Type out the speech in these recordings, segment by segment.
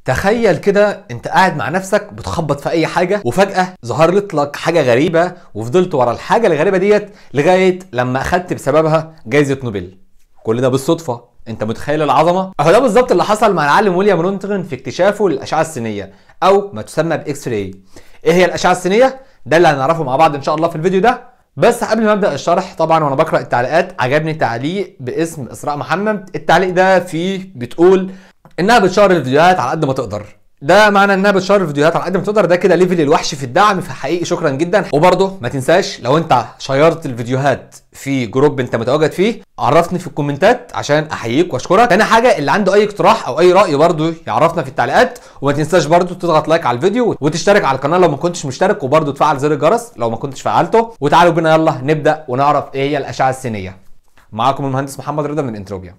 تخيل كده انت قاعد مع نفسك بتخبط في اي حاجه وفجاه ظهرت لك حاجه غريبه وفضلت ورا الحاجه الغريبه ديت لغايه لما اخدت بسببها جائزه نوبل كل ده بالصدفه انت متخيل العظمه اهو ده بالظبط اللي حصل مع العالم ويليام رونتغن في اكتشافه للاشعه السينيه او ما تسمى باكس راي ايه هي الاشعه السينيه ده اللي هنعرفه مع بعض ان شاء الله في الفيديو ده بس قبل ما ابدا الشرح طبعا وانا بقرا التعليقات عجبني تعليق باسم اسراء محمد التعليق ده فيه بتقول انها بتشار الفيديوهات على قد ما تقدر ده معنى انها بتشار الفيديوهات على قد ما تقدر ده كده ليفل الوحش في الدعم فحقيقي شكرا جدا وبرضه ما تنساش لو انت شيرت الفيديوهات في جروب انت متواجد فيه عرفني في الكومنتات عشان احييك واشكرك تاني حاجه اللي عنده اي اقتراح او اي راي برضه يعرفنا في التعليقات وما تنساش برضه تضغط لايك على الفيديو وتشترك على القناه لو ما كنتش مشترك وبرضه تفعل زر الجرس لو ما كنتش فعلته وتعالوا بينا يلا نبدا ونعرف ايه هي الاشعه السينيه معاكم المهندس محمد رضا من انتروبيا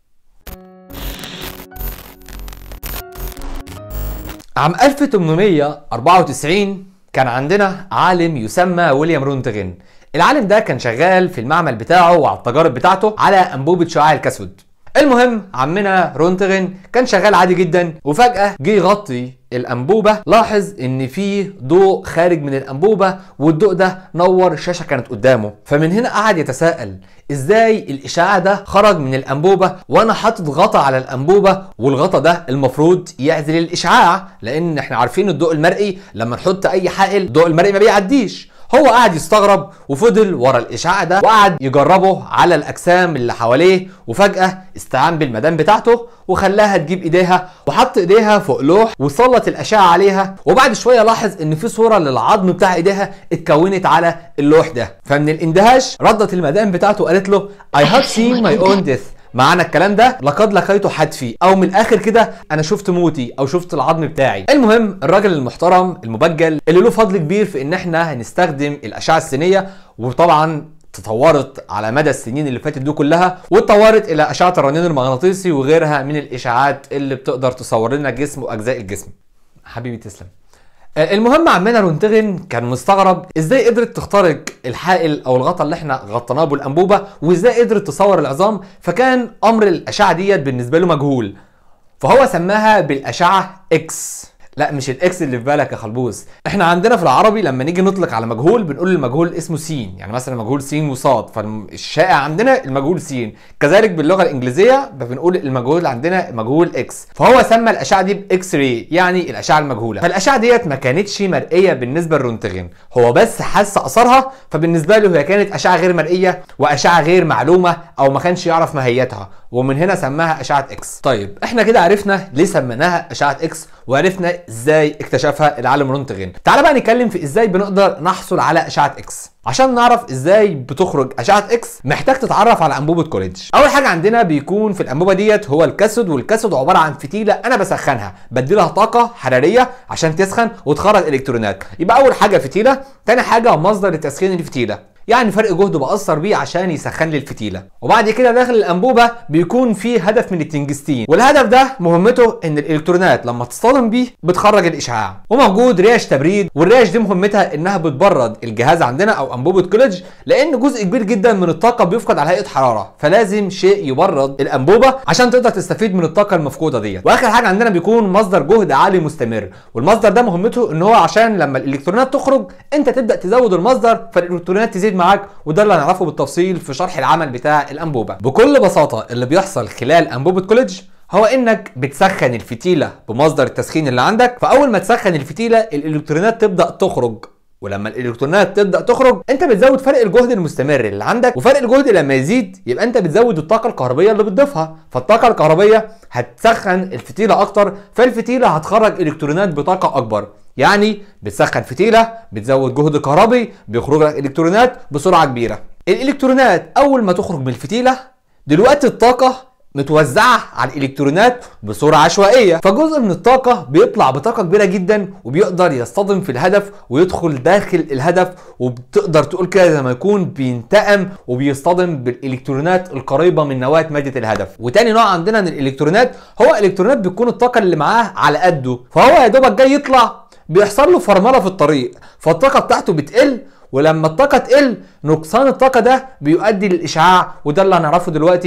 عام 1894 كان عندنا عالم يسمى ويليام رونتغن العالم ده كان شغال في المعمل بتاعه وعلى التجارب بتاعته على انبوبه شعاع الكسود المهم عمنا رونتغن كان شغال عادي جدا وفجاه جه يغطي الانبوبه لاحظ ان في ضوء خارج من الانبوبه والضوء ده نور شاشه كانت قدامه فمن هنا قعد يتساءل ازاي الاشعاع ده خرج من الانبوبه وانا حاطط غطا على الانبوبه والغطا ده المفروض يعزل الاشعاع لان احنا عارفين الضوء المرئي لما نحط اي حائل الضوء المرئي ما بيعديش هو قعد يستغرب وفضل ورا الاشعاع ده وقعد يجربه على الاجسام اللي حواليه وفجاه استعان بالمدام بتاعته وخلاها تجيب ايديها وحط ايديها فوق لوح وسلط الاشعه عليها وبعد شويه لاحظ ان في صوره للعظم بتاع ايديها اتكونت على اللوح ده فمن الاندهاش ردت المدام بتاعته وقالت له I have seen my own death معنى الكلام ده لقد لقيت حتفي او من الاخر كده انا شفت موتي او شفت العظم بتاعي المهم الراجل المحترم المبجل اللي له فضل كبير في ان احنا هنستخدم الاشعه السينيه وطبعا تطورت على مدى السنين اللي فاتت دي كلها واتطورت الى اشعه الرنين المغناطيسي وغيرها من الاشعاعات اللي بتقدر تصور لنا جسم واجزاء الجسم حبيبي تسلم المهم عمنا رونتغن كان مستغرب ازاي قدرت تخترق الحائل او الغطاء اللي احنا غطيناه بالانبوبه وازاي قدرت تصور العظام فكان امر الاشعه ديت بالنسبه له مجهول فهو سماها بالاشعه اكس لا مش الاكس اللي في بالك يا خلبوس احنا عندنا في العربي لما نيجي نطلق على مجهول بنقول المجهول اسمه سين يعني مثلا مجهول سين وصاد فالشائع عندنا المجهول سين كذلك باللغه الانجليزيه بنقول المجهول عندنا مجهول اكس فهو سمى الاشعه دي باكس راي يعني الاشعه المجهوله فالاشعه ديت ما كانتش مرئيه بالنسبه لرونتغن هو بس حس اثرها فبالنسبه له هي كانت اشعه غير مرئيه واشعه غير معلومه او ما كانش يعرف ماهيتها ومن هنا سماها اشعه اكس طيب احنا كده عرفنا ليه سميناها اشعه اكس وعرفنا ازاي اكتشفها العالم رونتغن تعال بقى نتكلم في ازاي بنقدر نحصل على اشعه اكس عشان نعرف ازاي بتخرج اشعه اكس محتاج تتعرف على انبوبه كوليدج اول حاجه عندنا بيكون في الانبوبه ديت هو الكاثود والكاثود عباره عن فتيله انا بسخنها بدي لها طاقه حراريه عشان تسخن وتخرج الكترونات يبقى اول حاجه فتيله تاني حاجه مصدر لتسخين الفتيله يعني فرق جهد بأثر بيه عشان يسخن لي الفتيله وبعد كده داخل الانبوبه بيكون فيه هدف من التنجستين والهدف ده مهمته ان الالكترونات لما تصطدم بيه بتخرج الاشعاع وموجود ريش تبريد والريش دي مهمتها انها بتبرد الجهاز عندنا او انبوبه كوليدج لان جزء كبير جدا من الطاقه بيفقد على هيئه حراره فلازم شيء يبرد الانبوبه عشان تقدر تستفيد من الطاقه المفقوده ديت واخر حاجه عندنا بيكون مصدر جهد عالي مستمر والمصدر ده مهمته ان هو عشان لما الالكترونات تخرج انت تبدا تزود المصدر فالالكترونات تزيد معاك وده اللي هنعرفه بالتفصيل في شرح العمل بتاع الانبوبه بكل بساطه اللي بيحصل خلال انبوبه كوليدج هو انك بتسخن الفتيله بمصدر التسخين اللي عندك فاول ما تسخن الفتيله الالكترونات تبدا تخرج ولما الالكترونات تبدا تخرج انت بتزود فرق الجهد المستمر اللي عندك وفرق الجهد لما يزيد يبقى انت بتزود الطاقه الكهربيه اللي بتضيفها فالطاقه الكهربيه هتسخن الفتيله اكتر فالفتيله هتخرج الكترونات بطاقه اكبر يعني بتسخن فتيله بتزود جهد كهربي بيخرج لك الكترونات بسرعه كبيره الالكترونات اول ما تخرج من الفتيله دلوقتي الطاقه متوزعه على الالكترونات بصوره عشوائيه فجزء من الطاقه بيطلع بطاقه كبيره جدا وبيقدر يصطدم في الهدف ويدخل داخل الهدف وبتقدر تقول كده زي ما يكون بينتقم وبيصطدم بالالكترونات القريبه من نواه ماده الهدف وتاني نوع عندنا من الالكترونات هو الكترونات بتكون الطاقه اللي معاه على قده فهو يا دوبك جاي يطلع بيحصل له فرمله في الطريق فالطاقه بتاعته بتقل ولما الطاقه تقل نقصان الطاقه ده بيؤدي للاشعاع وده اللي هنعرفه دلوقتي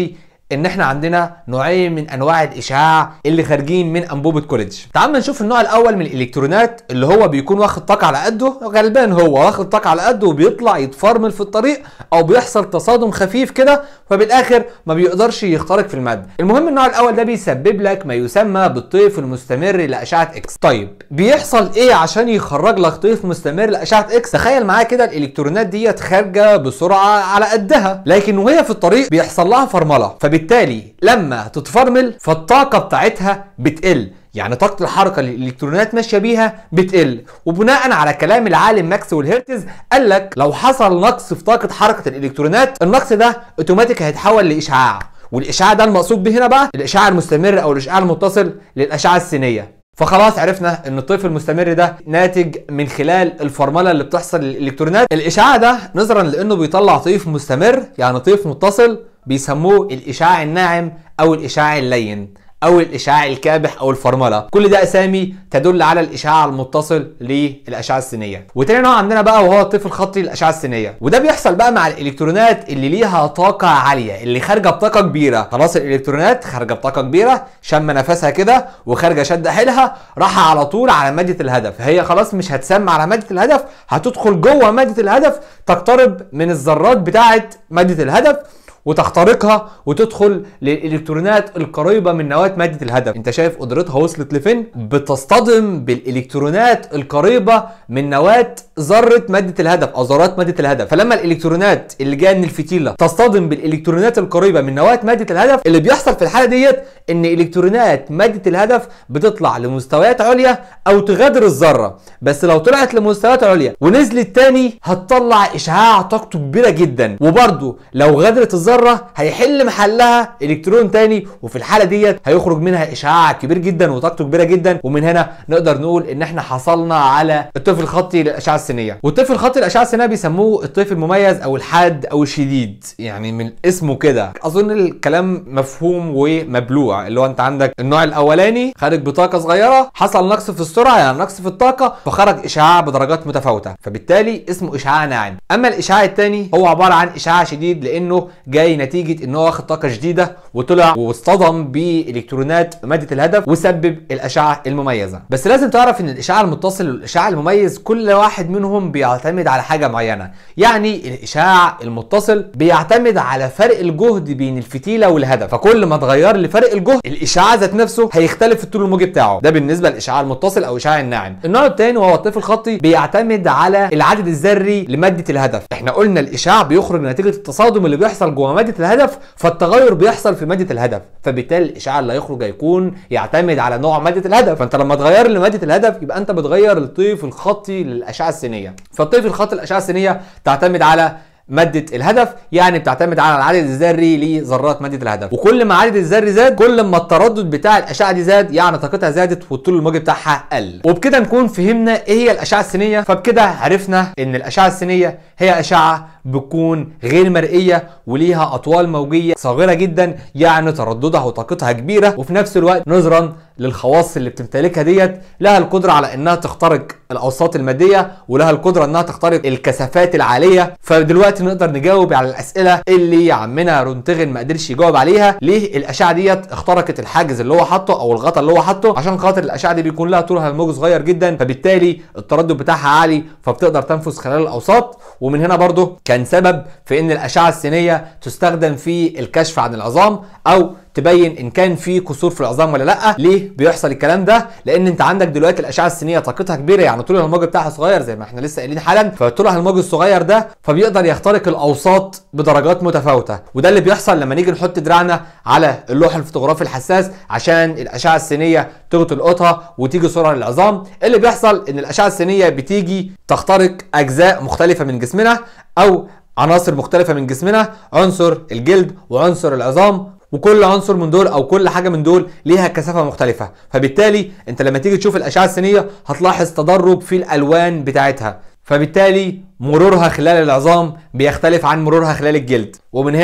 ان احنا عندنا نوعين من انواع الاشعاع اللي خارجين من انبوبه كوليدج تعال نشوف النوع الاول من الالكترونات اللي هو بيكون واخد طاقه على قده غلبان هو واخد طاقه على قده وبيطلع يتفرمل في الطريق او بيحصل تصادم خفيف كده فبالاخر ما بيقدرش يخترق في الماده المهم النوع الاول ده بيسبب لك ما يسمى بالطيف المستمر لاشعه اكس طيب بيحصل ايه عشان يخرج لك طيف مستمر لاشعه اكس تخيل معايا كده الالكترونات ديت خارجه بسرعه على قدها لكن وهي في الطريق بيحصل لها فرمله فبالتالي لما تتفرمل فالطاقه بتاعتها بتقل يعني طاقة الحركة اللي الإلكترونات ماشية بيها بتقل وبناء على كلام العالم ماكس والهرتز قال لك لو حصل نقص في طاقة حركة الإلكترونات النقص ده اوتوماتيك هيتحول لإشعاع والإشعاع ده المقصود به هنا بقى الإشعاع المستمر أو الإشعاع المتصل للأشعة السينية فخلاص عرفنا ان الطيف المستمر ده ناتج من خلال الفرمله اللي بتحصل للالكترونات الاشعاع ده نظرا لانه بيطلع طيف مستمر يعني طيف متصل بيسموه الاشعاع الناعم او الاشعاع اللين او الاشعاع الكابح او الفرمله كل ده اسامي تدل على الاشعاع المتصل للاشعه السينيه وتاني نوع عندنا بقى وهو الطيف الخطي للاشعه السينيه وده بيحصل بقى مع الالكترونات اللي ليها طاقه عاليه اللي خارجه بطاقه كبيره خلاص الالكترونات خارجه بطاقه كبيره شم نفسها كده وخارجه شد حيلها راح على طول على ماده الهدف هي خلاص مش هتسمى على ماده الهدف هتدخل جوه ماده الهدف تقترب من الذرات بتاعه ماده الهدف وتخترقها وتدخل للالكترونات القريبه من نواه ماده الهدف انت شايف قدرتها وصلت لفين بتصطدم بالالكترونات القريبه من نواه ذره ماده الهدف او ذرات ماده الهدف فلما الالكترونات اللي جايه من الفتيله تصطدم بالالكترونات القريبه من نواه ماده الهدف اللي بيحصل في الحاله ديت ان الكترونات ماده الهدف بتطلع لمستويات عليا او تغادر الذره بس لو طلعت لمستويات عليا ونزلت تاني هتطلع اشعاع طاقته كبيره جدا وبرده لو غادرت الذره ذره هيحل محلها الكترون تاني وفي الحاله ديت هيخرج منها اشعاع كبير جدا وطاقته كبيره جدا ومن هنا نقدر نقول ان احنا حصلنا على الطيف الخطي للاشعه السينيه والطيف الخطي للاشعه السينيه بيسموه الطيف المميز او الحاد او الشديد يعني من اسمه كده اظن الكلام مفهوم ومبلوع اللي هو انت عندك النوع الاولاني خارج بطاقه صغيره حصل نقص في السرعه يعني نقص في الطاقه فخرج اشعاع بدرجات متفاوته فبالتالي اسمه اشعاع ناعم اما الاشعاع الثاني هو عباره عن اشعاع شديد لانه جاي جاي نتيجه ان هو واخد طاقه شديده وطلع واصطدم بالكترونات ماده الهدف وسبب الاشعه المميزه بس لازم تعرف ان الاشعاع المتصل والاشعاع المميز كل واحد منهم بيعتمد على حاجه معينه يعني الاشعاع المتصل بيعتمد على فرق الجهد بين الفتيله والهدف فكل ما اتغير لفرق الجهد الاشعاع ذات نفسه هيختلف الطول الموجي بتاعه ده بالنسبه للاشعاع المتصل او الاشعاع الناعم النوع الثاني وهو الطيف الخطي بيعتمد على العدد الذري لماده الهدف احنا قلنا الاشعاع بيخرج نتيجه التصادم اللي بيحصل جوه ماده الهدف فالتغير بيحصل في ماده الهدف فبالتالي الاشعاع اللي هيخرج هيكون يعتمد على نوع ماده الهدف فانت لما تغير لماده الهدف يبقى انت بتغير الطيف الخطي للاشعه السينيه فالطيف الخطي للاشعه السينيه تعتمد على ماده الهدف يعني بتعتمد على العدد الذري لذرات ماده الهدف وكل ما عدد الذري زاد كل ما التردد بتاع الاشعه دي زاد يعني طاقتها زادت والطول الموجي بتاعها قل وبكده نكون فهمنا ايه هي الاشعه السينيه فبكده عرفنا ان الاشعه السينيه هي اشعه بتكون غير مرئيه وليها اطوال موجيه صغيره جدا يعني ترددها وطاقتها كبيره وفي نفس الوقت نظرا للخواص اللي بتمتلكها ديت لها القدره على انها تخترق الاوساط الماديه ولها القدره انها تخترق الكثافات العاليه فدلوقتي نقدر نجاوب على الاسئله اللي عمنا رونتغن ما قدرش يجاوب عليها ليه الاشعه ديت اخترقت الحاجز اللي هو حاطه او الغطاء اللي هو حاطه عشان خاطر الاشعه دي بيكون لها طولها الموجي صغير جدا فبالتالي التردد بتاعها عالي فبتقدر تنفذ خلال الاوساط ومن هنا برضو كان سبب في ان الاشعه السينيه تستخدم في الكشف عن العظام او تبين ان كان في كسور في العظام ولا لا ليه بيحصل الكلام ده لان انت عندك دلوقتي الاشعه السينيه طاقتها كبيره يعني طولها الموجي بتاعها صغير زي ما احنا لسه قايلين حالا فطولها الموجي الصغير ده فبيقدر يخترق الاوساط بدرجات متفاوته وده اللي بيحصل لما نيجي نحط دراعنا على اللوح الفوتوغرافي الحساس عشان الاشعه السينيه تلقطها وتيجي صوره للعظام اللي بيحصل ان الاشعه السينيه بتيجي تخترق اجزاء مختلفه من جسمنا او عناصر مختلفة من جسمنا عنصر الجلد وعنصر العظام وكل عنصر من دول او كل حاجه من دول ليها كثافه مختلفه فبالتالي انت لما تيجي تشوف الاشعه السينيه هتلاحظ تدرج في الالوان بتاعتها فبالتالي مرورها خلال العظام بيختلف عن مرورها خلال الجلد ومن هنا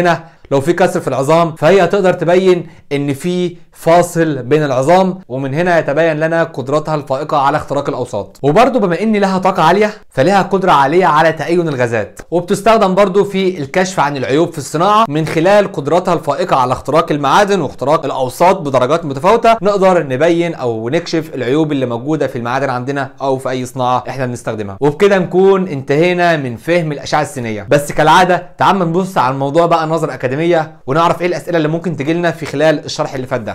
لو في كسر في العظام فهي هتقدر تبين ان في فاصل بين العظام ومن هنا يتبين لنا قدرتها الفائقه على اختراق الاوساط وبرده بما ان لها طاقه عاليه فلها قدره عاليه على تأين الغازات وبتستخدم برده في الكشف عن العيوب في الصناعه من خلال قدرتها الفائقه على اختراق المعادن واختراق الاوساط بدرجات متفاوته نقدر نبين او نكشف العيوب اللي موجوده في المعادن عندنا او في اي صناعه احنا بنستخدمها وبكده نكون انتهينا من فهم الاشعه السينيه بس كالعاده تعال نبص على الموضوع بقى نظره اكاديميه ونعرف ايه الاسئله اللي ممكن تجي لنا في خلال الشرح اللي فات ده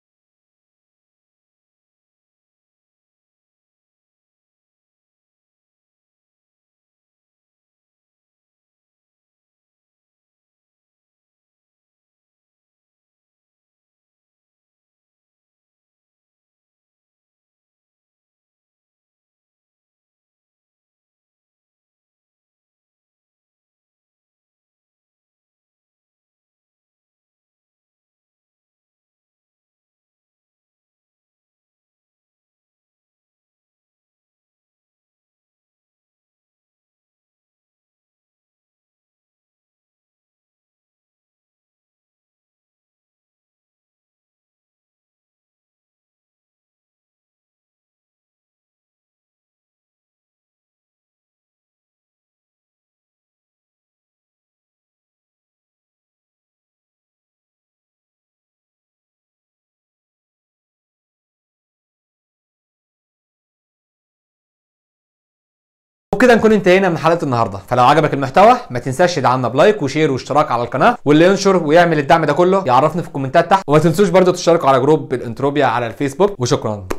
وبكده نكون انتهينا من حلقه النهارده فلو عجبك المحتوى ما تنساش تدعمنا بلايك وشير واشتراك على القناه واللي ينشر ويعمل الدعم ده كله يعرفني في الكومنتات تحت وما تنسوش برضو تشتركوا على جروب الانتروبيا على الفيسبوك وشكرا